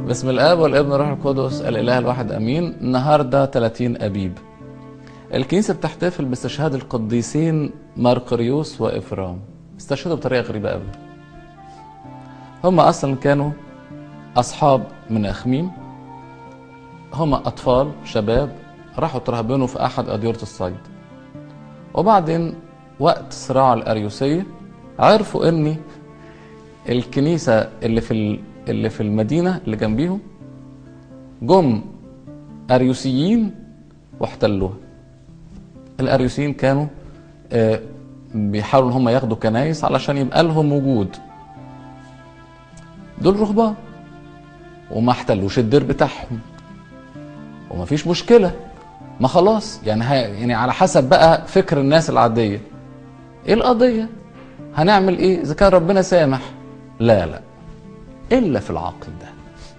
بسم الاب والابن والروح القدس الاله الواحد امين النهارده 30 ابيب الكنيسه بتحتفل باستشهاد القديسين مارقريوس وافرام استشهدوا بطريقه غريبه قوي هم اصلا كانوا اصحاب من اخميم هم اطفال شباب راحوا ترهبنوا في احد اديره الصيد وبعدين وقت صراع الاريوسيه عرفوا ان الكنيسه اللي في ال- اللي في المدينه اللي جنبيهم جم اريوسيين واحتلوها الاريوسيين كانوا آه، بيحاولوا ان هم ياخدوا كنايس علشان يبقى لهم وجود دول رهبان وما احتلوش الدير بتاعهم وما فيش مشكله ما خلاص يعني ها يعني على حسب بقى فكر الناس العاديه ايه القضيه هنعمل ايه اذا كان ربنا سامح لا لا الا في العقيده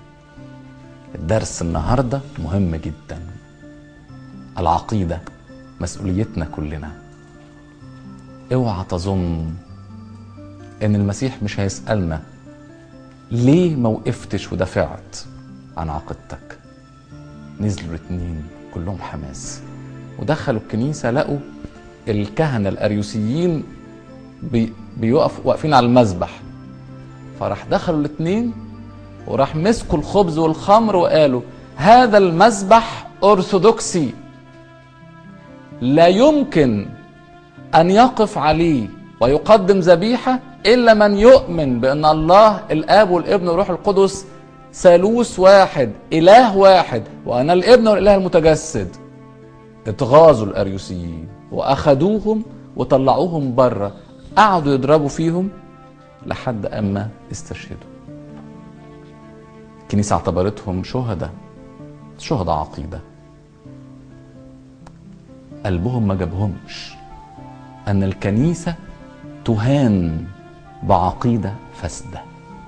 الدرس النهارده مهم جدا العقيده مسؤوليتنا كلنا اوعى تظن ان المسيح مش هيسالنا ليه ما وقفتش ودافعت عن عقيدتك نزلوا الاتنين كلهم حماس ودخلوا الكنيسه لقوا الكهنه الاريوسيين بي بيقف واقفين على المذبح فراح دخلوا الاتنين وراح مسكوا الخبز والخمر وقالوا هذا المذبح ارثوذكسي لا يمكن ان يقف عليه ويقدم ذبيحه الا من يؤمن بان الله الاب والابن والروح القدس ثالوث واحد اله واحد وانا الابن والاله المتجسد اتغاظوا الاريوسيين واخدوهم وطلعوهم بره قعدوا يضربوا فيهم لحد اما استشهدوا الكنيسه اعتبرتهم شهداء شهداء عقيده قلبهم ما جابهمش ان الكنيسه تهان بعقيده فاسده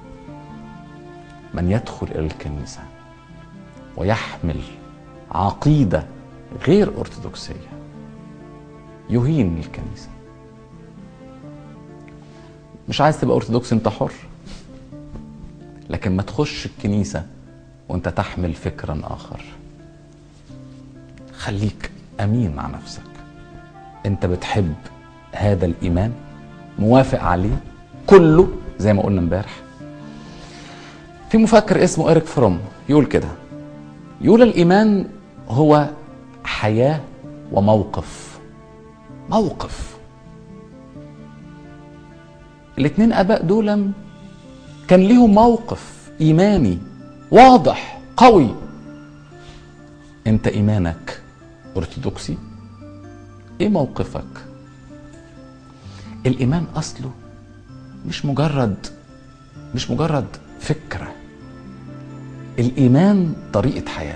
من يدخل الى الكنيسه ويحمل عقيده غير ارثوذكسيه يهين الكنيسه مش عايز تبقى ارثوذكسي انت حر لكن ما تخش الكنيسه وانت تحمل فكرا اخر خليك امين مع نفسك انت بتحب هذا الايمان موافق عليه كله زي ما قلنا امبارح في مفكر اسمه إيريك فروم يقول كده يقول الإيمان هو حياة وموقف موقف الاتنين آباء دول كان ليهم موقف إيماني واضح قوي أنت إيمانك أرثوذكسي إيه موقفك الإيمان أصله مش مجرد مش مجرد فكرة الإيمان طريقة حياة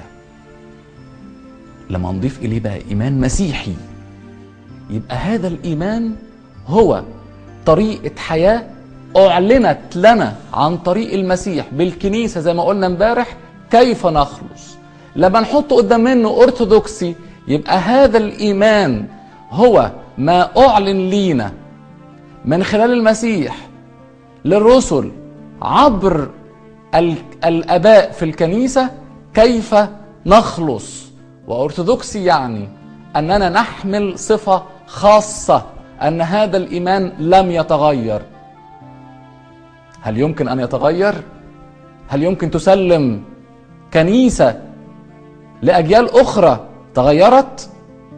لما نضيف إليه بقى إيمان مسيحي يبقى هذا الإيمان هو طريقة حياة أعلنت لنا عن طريق المسيح بالكنيسة زي ما قلنا امبارح كيف نخلص لما نحط قدام منه أرثوذكسي يبقى هذا الإيمان هو ما أعلن لينا من خلال المسيح للرسل عبر ال- الاباء في الكنيسه كيف نخلص وارثوذكسي يعني اننا نحمل صفه خاصه ان هذا الايمان لم يتغير هل يمكن ان يتغير هل يمكن تسلم كنيسه لاجيال اخرى تغيرت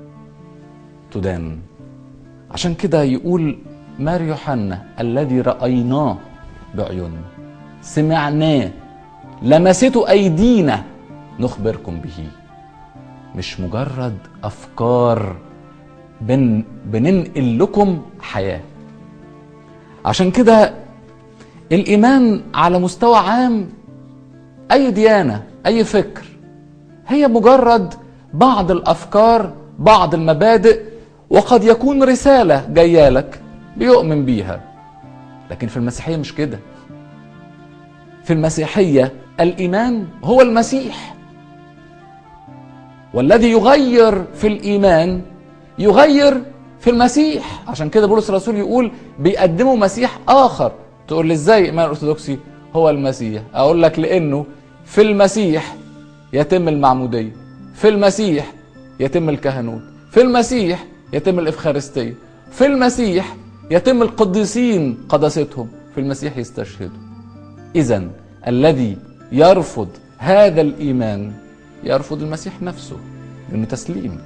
تدان عشان كده يقول مار يوحنا الذي رايناه بعيوننا سمعناه لمسته ايدينا نخبركم به مش مجرد افكار بن بننقل لكم حياه عشان كده الايمان على مستوى عام اي ديانه اي فكر هي مجرد بعض الافكار بعض المبادئ وقد يكون رساله جايه لك بيؤمن بيها لكن في المسيحيه مش كده في المسيحيه الايمان هو المسيح والذي يغير في الايمان يغير في المسيح عشان كده بولس الرسول يقول بيقدموا مسيح اخر تقول لي ازاي ايمان الارثوذكسي هو المسيح اقول لك لانه في المسيح يتم المعمودية في المسيح يتم الكهنوت في المسيح يتم الإفخارستية في المسيح يتم القديسين قداستهم في المسيح يستشهدوا إذا الذي يرفض هذا الإيمان يرفض المسيح نفسه لأنه تسليم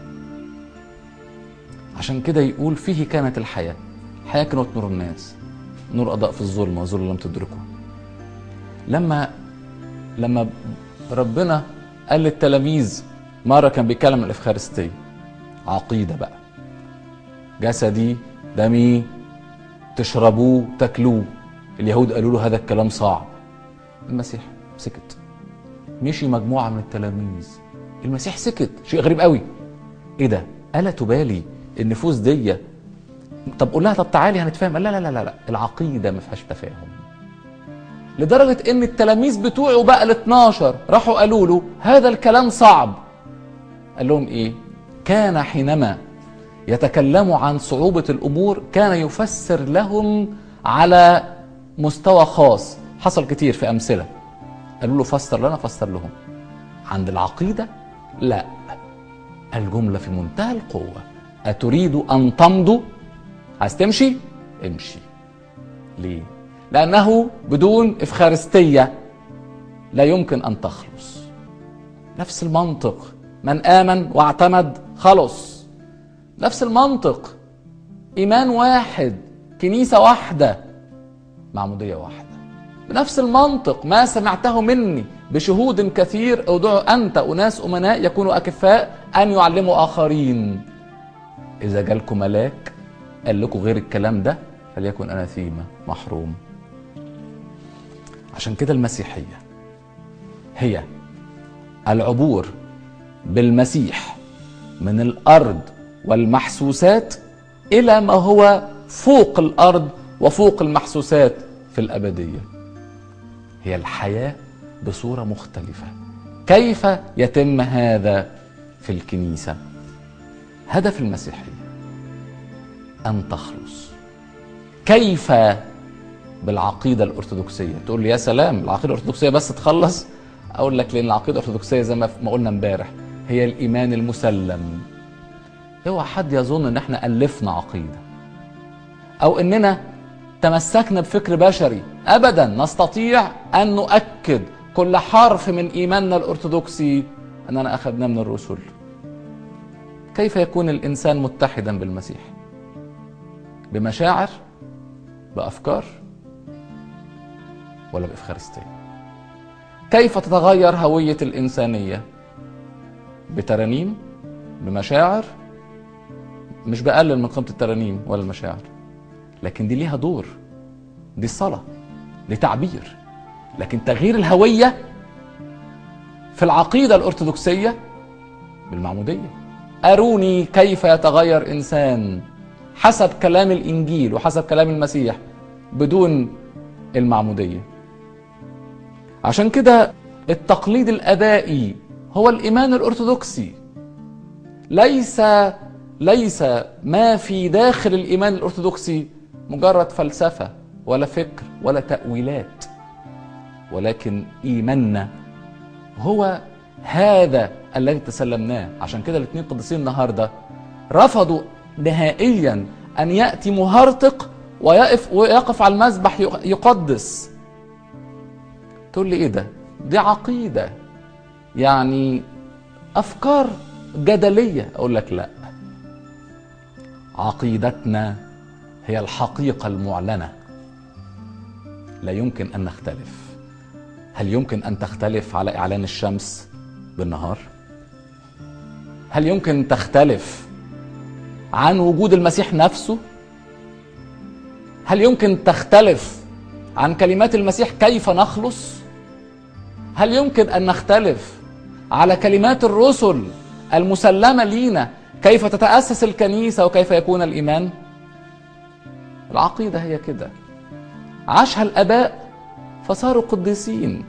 عشان كده يقول فيه كانت الحياة الحياة كانت نور الناس نور أضاء في الظلمة وظلم لم تدركه لما لما ربنا قال للتلاميذ مرة كان بيتكلم الإفخارستية عقيدة بقى جسدي دمي تشربوه تاكلوه اليهود قالوا له هذا الكلام صعب المسيح سكت مشي مجموعة من التلاميذ المسيح سكت شيء غريب قوي ايه ده ألا تبالي النفوس دي طب قول لها طب تعالي هنتفاهم لا لا لا لا لا العقيدة ما فيهاش تفاهم لدرجة ان التلاميذ بتوعه بقى ال 12 راحوا قالوا له هذا الكلام صعب قال لهم ايه كان حينما يتكلم عن صعوبة الأمور كان يفسر لهم على مستوى خاص حصل كتير في أمثلة قالوا له فسر لنا فسر لهم عند العقيدة لا الجملة في منتهى القوة أتريد أن تمضوا عايز تمشي امشي ليه لأنه بدون إفخارستية لا يمكن أن تخلص نفس المنطق من آمن واعتمد خلص نفس المنطق إيمان واحد كنيسة واحدة معمودية واحدة بنفس المنطق ما سمعته مني بشهود كثير ادعوا أنت أناس أمناء يكونوا أكفاء أن يعلموا آخرين إذا جالكم ملاك قال لكم غير الكلام ده فليكن أناثيما محروم عشان كده المسيحية هي العبور بالمسيح من الأرض والمحسوسات إلى ما هو فوق الأرض وفوق المحسوسات في الأبدية هي الحياة بصورة مختلفة كيف يتم هذا في الكنيسة هدف المسيحية أن تخلص كيف بالعقيدة الأرثوذكسية تقول لي يا سلام العقيدة الأرثوذكسية بس تخلص أقول لك لأن العقيدة الأرثوذكسية زي ما قلنا امبارح هي الإيمان المسلم اوعى حد يظن ان احنا ألفنا عقيدة أو إننا تمسكنا بفكر بشري أبدا نستطيع أن نؤكد كل حرف من إيماننا الأرثوذكسي أننا أخذناه من الرسل كيف يكون الإنسان متحدا بالمسيح بمشاعر بأفكار ولا بإفخارستية كيف تتغير هوية الإنسانية بترانيم بمشاعر مش بقلل من قيمة الترانيم ولا المشاعر لكن دي ليها دور دي الصلاة دي تعبير لكن تغيير الهوية في العقيدة الأرثوذكسية بالمعمودية أروني كيف يتغير إنسان حسب كلام الإنجيل وحسب كلام المسيح بدون المعمودية عشان كده التقليد الآبائي هو الإيمان الأرثوذكسي ليس ليس ما في داخل الإيمان الأرثوذكسي مجرد فلسفة ولا فكر ولا تأويلات ولكن إيماننا هو هذا الذي تسلمناه عشان كده الاثنين قديسين النهارده رفضوا نهائيا ان ياتي مهرطق ويقف ويقف على المذبح يقدس تقول لي ايه ده دي عقيده يعني افكار جدليه اقول لك لا عقيدتنا هي الحقيقه المعلنه لا يمكن ان نختلف هل يمكن ان تختلف على اعلان الشمس بالنهار هل يمكن تختلف عن وجود المسيح نفسه هل يمكن تختلف عن كلمات المسيح كيف نخلص هل يمكن ان نختلف على كلمات الرسل المسلمه لينا كيف تتاسس الكنيسه وكيف يكون الايمان العقيده هي كده عاشها الاباء فصاروا قديسين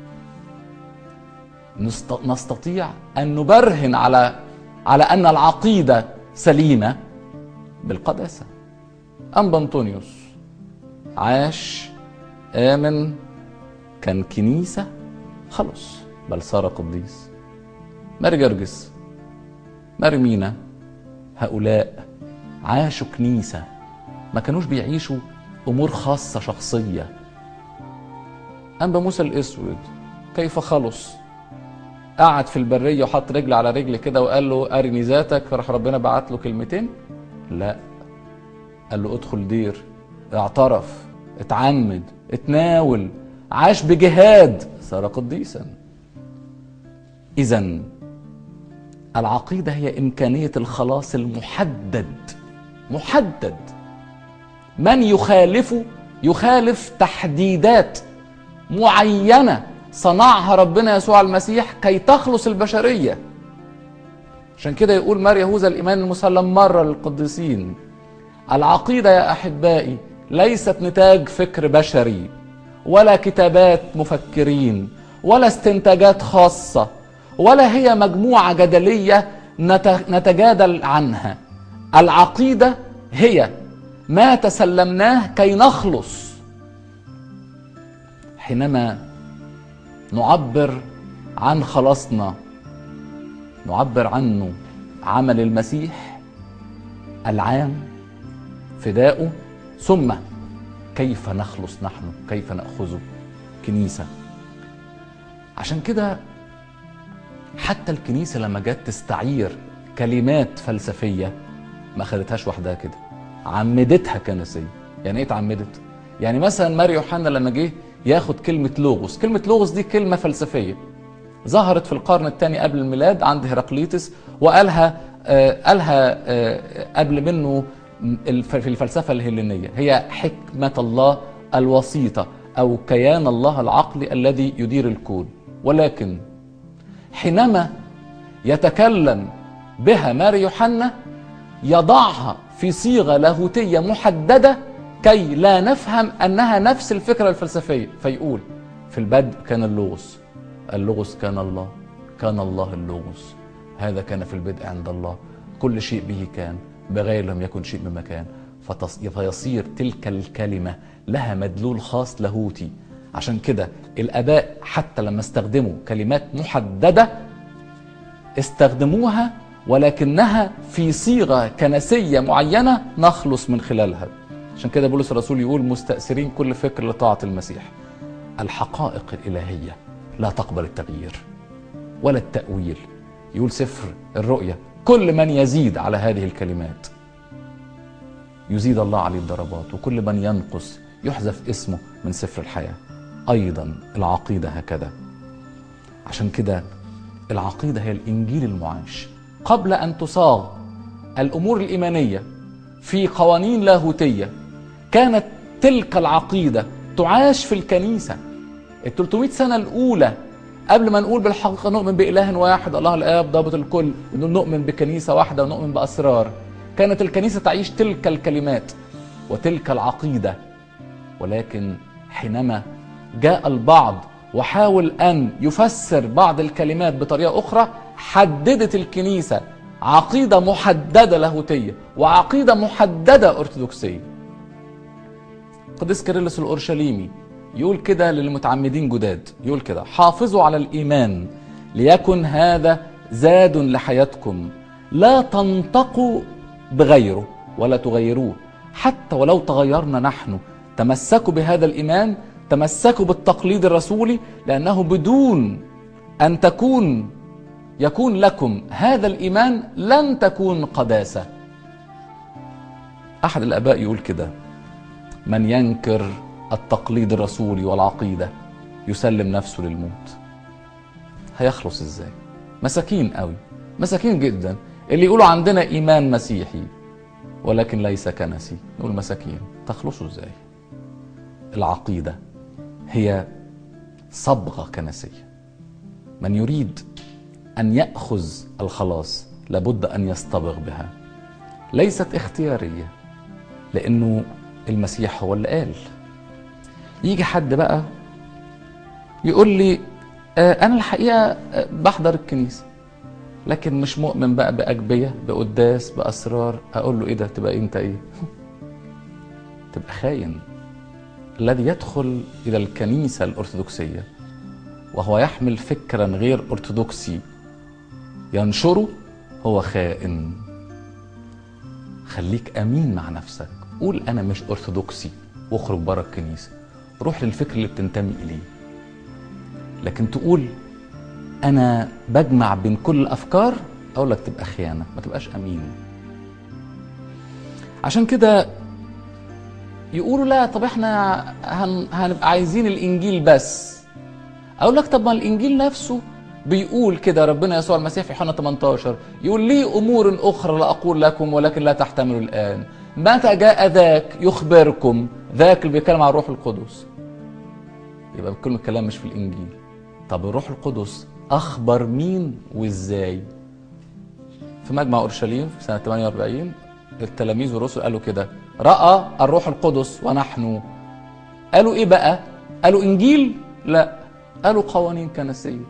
نستطيع ان نبرهن على على ان العقيده سليمه بالقداسه انبا انطونيوس عاش امن كان كنيسه خلص بل صار قديس ماري جرجس ماري مينا هؤلاء عاشوا كنيسة ما كانوش بيعيشوا أمور خاصة شخصية أنبا موسى الأسود كيف خلص قعد في البرية وحط رجل على رجل كده وقال له أرني ذاتك فراح ربنا بعت له كلمتين لا قال له ادخل دير اعترف اتعمد اتناول عاش بجهاد صار قديسا اذا العقيده هي امكانيه الخلاص المحدد محدد من يخالفه يخالف تحديدات معينه صنعها ربنا يسوع المسيح كي تخلص البشريه عشان كده يقول مار يهوذا الايمان المسلم مره للقديسين العقيده يا احبائي ليست نتاج فكر بشري ولا كتابات مفكرين ولا استنتاجات خاصه ولا هي مجموعه جدليه نتجادل عنها العقيده هي ما تسلمناه كي نخلص حينما نعبر عن خلاصنا نعبر عنه عمل المسيح العام فداؤه ثم كيف نخلص نحن كيف ناخذه كنيسه عشان كده حتى الكنيسه لما جت تستعير كلمات فلسفيه ما خدتهاش وحدها كده عمدتها كنسيه يعني ايه اتعمدت يعني مثلا ماري يوحنا لما جه ياخد كلمه لوغوس كلمه لوغوس دي كلمه فلسفيه ظهرت في القرن الثاني قبل الميلاد عند هرقليطس وقالها آه قالها آه قبل منه في الفلسفه الهلينيه هي حكمه الله الوسيطه او كيان الله العقلي الذي يدير الكون ولكن حينما يتكلم بها ماري يوحنا يضعها في صيغه لاهوتيه محدده كي لا نفهم انها نفس الفكره الفلسفيه فيقول في البدء كان اللغز اللغز كان الله كان الله اللغز هذا كان في البدء عند الله كل شيء به كان بغير لم يكن شيء بمكان فيصير تلك الكلمة لها مدلول خاص لاهوتي عشان كده الآباء حتى لما استخدموا كلمات محددة استخدموها ولكنها في صيغة كنسية معينة نخلص من خلالها عشان كده بولس الرسول يقول مستأثرين كل فكر لطاعة المسيح الحقائق الإلهية لا تقبل التغيير ولا التأويل يقول سفر الرؤيا كل من يزيد على هذه الكلمات يزيد الله عليه الضربات وكل من ينقص يحذف اسمه من سفر الحياة أيضا العقيدة هكذا عشان كده العقيدة هي الإنجيل المعاش قبل أن تصاغ الأمور الإيمانية في قوانين لاهوتية كانت تلك العقيدة تعاش في الكنيسة ال 300 سنة الأولى قبل ما نقول بالحقيقة نؤمن بإله واحد الله الآب ضابط الكل نؤمن بكنيسة واحدة ونؤمن بأسرار كانت الكنيسة تعيش تلك الكلمات وتلك العقيدة ولكن حينما جاء البعض وحاول أن يفسر بعض الكلمات بطريقة أخرى حددت الكنيسة عقيدة محددة لاهوتية وعقيدة محددة أرثوذكسية قديس كيرلس الأورشليمي يقول كده للمتعمدين جداد يقول كده حافظوا على الإيمان ليكن هذا زاد لحياتكم لا تنطقوا بغيره ولا تغيروه حتى ولو تغيرنا نحن تمسكوا بهذا الإيمان تمسكوا بالتقليد الرسولي لأنه بدون أن تكون يكون لكم هذا الإيمان لن تكون قداسة أحد الآباء يقول كده من ينكر التقليد الرسولي والعقيدة يسلم نفسه للموت هيخلص ازاي مساكين قوي مساكين جدا اللي يقولوا عندنا ايمان مسيحي ولكن ليس كنسي نقول مساكين تخلصوا ازاي العقيدة هي صبغة كنسية من يريد أن يأخذ الخلاص لابد أن يصطبغ بها ليست اختيارية لأنه المسيح هو اللي قال يجي حد بقى يقول لي آه انا الحقيقه بحضر الكنيسه لكن مش مؤمن بقى باجبيه بقداس باسرار اقول له ايه ده تبقى انت ايه تبقى خاين الذي يدخل الى الكنيسه الارثوذكسيه وهو يحمل فكرا غير أرثوذكسي ينشره هو خائن خليك أمين مع نفسك قول أنا مش أرثوذكسي واخرج بره الكنيسة روح للفكر اللي بتنتمي إليه لكن تقول أنا بجمع بين كل الأفكار أقول لك تبقى خيانة ما تبقاش أمين عشان كده يقولوا لا طب احنا هن... هنبقى عايزين الانجيل بس اقول لك طب ما الانجيل نفسه بيقول كده ربنا يسوع المسيح في يوحنا 18 يقول لي امور اخرى لا اقول لكم ولكن لا تحتملوا الان متى جاء ذاك يخبركم ذاك اللي بيتكلم عن الروح القدس يبقى كل الكلام مش في الانجيل طب الروح القدس اخبر مين وازاي في مجمع اورشليم في سنه 48 التلاميذ والرسل قالوا كده راى الروح القدس ونحن قالوا ايه بقى قالوا انجيل لا قالوا قوانين كنسيه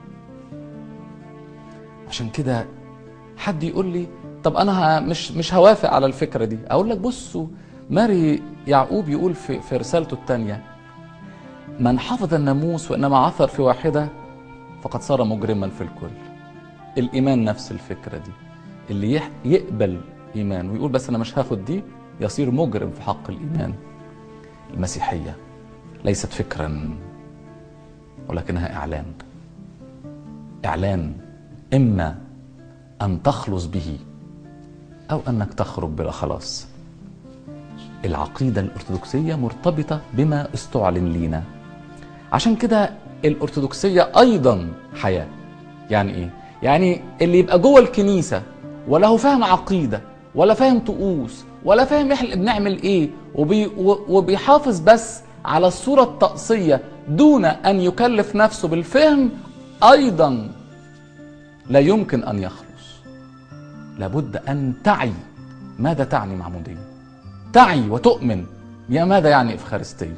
عشان كده حد يقول لي طب انا ه- مش مش هوافق على الفكره دي اقول لك بصوا ماري يعقوب يقول في في رسالته الثانيه من حفظ الناموس وانما عثر في واحده فقد صار مجرما في الكل الايمان نفس الفكره دي اللي يح- يقبل ايمان ويقول بس انا مش هاخد دي يصير مجرم في حق الايمان المسيحيه ليست فكرا ولكنها اعلان اعلان اما ان تخلص به او انك تخرج بلا خلاص العقيده الارثوذكسيه مرتبطه بما استعلن لينا عشان كده الارثوذكسيه ايضا حياه يعني ايه يعني اللي يبقى جوه الكنيسه ولا هو فاهم عقيده ولا فاهم طقوس ولا فاهم احنا بنعمل ايه وبي و- وبيحافظ بس على الصوره الطقسيه دون ان يكلف نفسه بالفهم ايضا لا يمكن ان يخلص لابد ان تعي ماذا تعني معموديه تعي وتؤمن يا ماذا يعني افخارستيه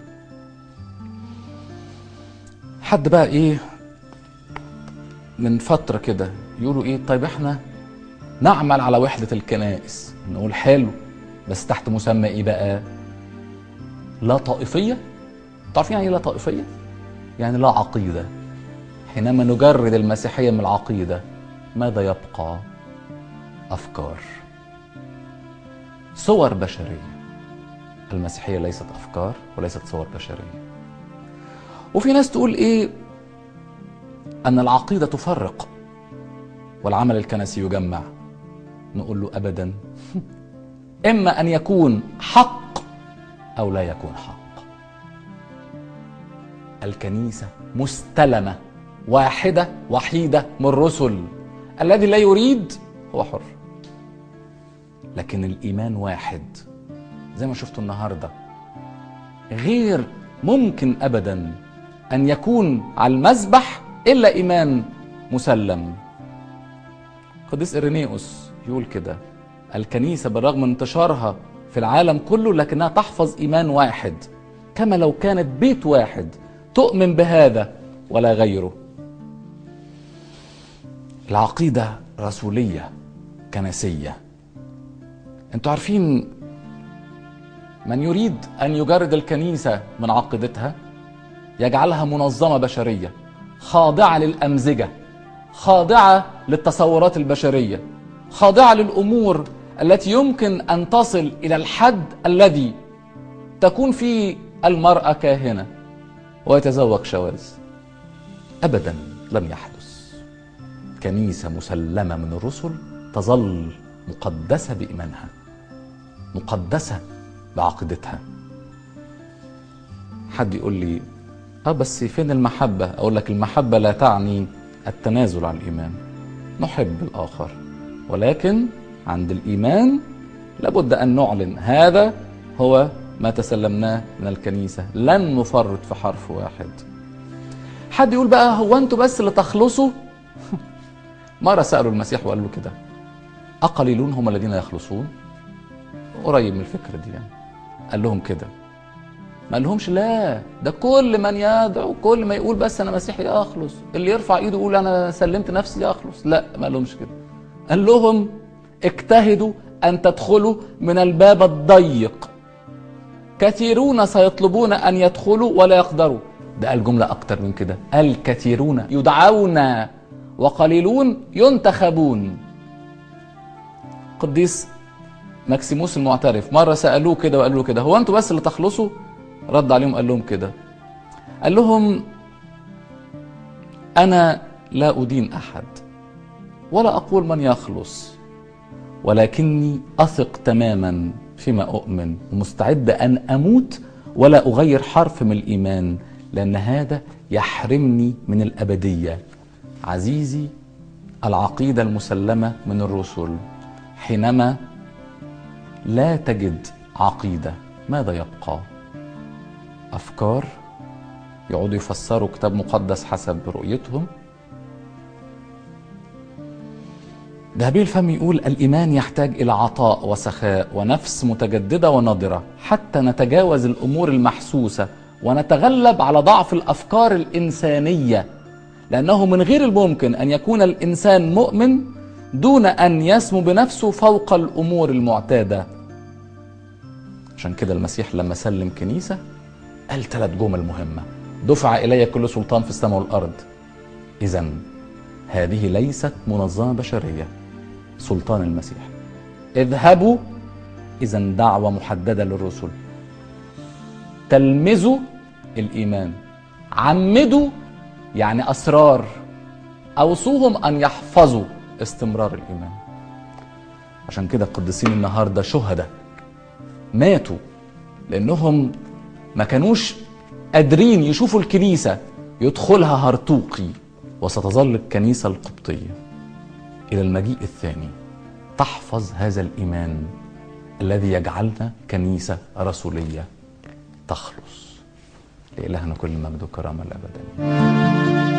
حد بقى ايه من فتره كده يقولوا ايه طيب احنا نعمل على وحده الكنائس نقول حلو بس تحت مسمى ايه بقى لا طائفيه تعرفين يعني ايه لا طائفيه يعني لا عقيده حينما نجرد المسيحيه من العقيده ماذا يبقى افكار صور بشريه المسيحيه ليست افكار وليست صور بشريه وفي ناس تقول ايه ان العقيده تفرق والعمل الكنسي يجمع نقول له ابدا اما ان يكون حق او لا يكون حق الكنيسه مستلمه واحده وحيده من الرسل الذي لا يريد هو حر لكن الايمان واحد زي ما شفتوا النهارده غير ممكن ابدا ان يكون على المذبح الا ايمان مسلم قديس إرينيوس يقول كده الكنيسة بالرغم من انتشارها في العالم كله لكنها تحفظ إيمان واحد كما لو كانت بيت واحد تؤمن بهذا ولا غيره العقيدة رسولية كنسية انتوا عارفين من يريد أن يجرد الكنيسة من عقيدتها يجعلها منظمة بشرية خاضعة للأمزجة خاضعة للتصورات البشرية خاضعة للأمور التي يمكن أن تصل إلى الحد الذي تكون فيه المرأة كاهنة ويتزوج شواذ أبدا لم يحدث كنيسة مسلمة من الرسل تظل مقدسة بإيمانها مقدسة بعقيدتها حد يقول لي اه بس فين المحبة اقول لك المحبة لا تعني التنازل عن الايمان نحب الاخر ولكن عند الايمان لابد ان نعلن هذا هو ما تسلمناه من الكنيسة لن نفرط في حرف واحد حد يقول بقى هو انتوا بس اللي تخلصوا مرة سألوا المسيح وقال له كده أقليلون هم الذين يخلصون قريب من الفكرة دي يعني قال لهم كده ما قالهمش لا ده كل من يدعو كل ما يقول بس انا مسيحي اخلص اللي يرفع ايده يقول انا سلمت نفسي اخلص لا ما قالهمش كده قال لهم اجتهدوا ان تدخلوا من الباب الضيق كثيرون سيطلبون ان يدخلوا ولا يقدروا ده قال جملة أكتر من كده الكثيرون يدعون وقليلون ينتخبون قديس ماكسيموس المعترف مرة سألوه كده وقالوا له كده هو أنتوا بس اللي تخلصوا رد عليهم قال لهم كده قال لهم أنا لا أدين أحد ولا أقول من يخلص ولكني أثق تماما فيما أؤمن ومستعد أن أموت ولا أغير حرف من الإيمان لأن هذا يحرمني من الأبدية عزيزي العقيدة المسلمة من الرسل حينما لا تجد عقيدة ماذا يبقى؟ أفكار يقعدوا يفسروا كتاب مقدس حسب رؤيتهم ذهبي الفم يقول الإيمان يحتاج إلى عطاء وسخاء ونفس متجددة ونضرة حتى نتجاوز الأمور المحسوسة ونتغلب على ضعف الأفكار الإنسانية لأنه من غير الممكن أن يكون الإنسان مؤمن دون أن يسمو بنفسه فوق الأمور المعتادة عشان كده المسيح لما سلم كنيسة قال ثلاث جمل مهمة دفع إلي كل سلطان في السماء والأرض إذا هذه ليست منظمة بشرية سلطان المسيح اذهبوا إذا دعوة محددة للرسل تلمذوا الإيمان عمدوا يعني أسرار أوصوهم أن يحفظوا استمرار الإيمان عشان كده القديسين النهاردة شهداء ماتوا لأنهم ما كانوش قادرين يشوفوا الكنيسة يدخلها هرطوقي وستظل الكنيسة القبطية إلى المجيء الثاني تحفظ هذا الإيمان الذي يجعلنا كنيسة رسولية تخلص لإلهنا كل مجد وكرامة الأبدين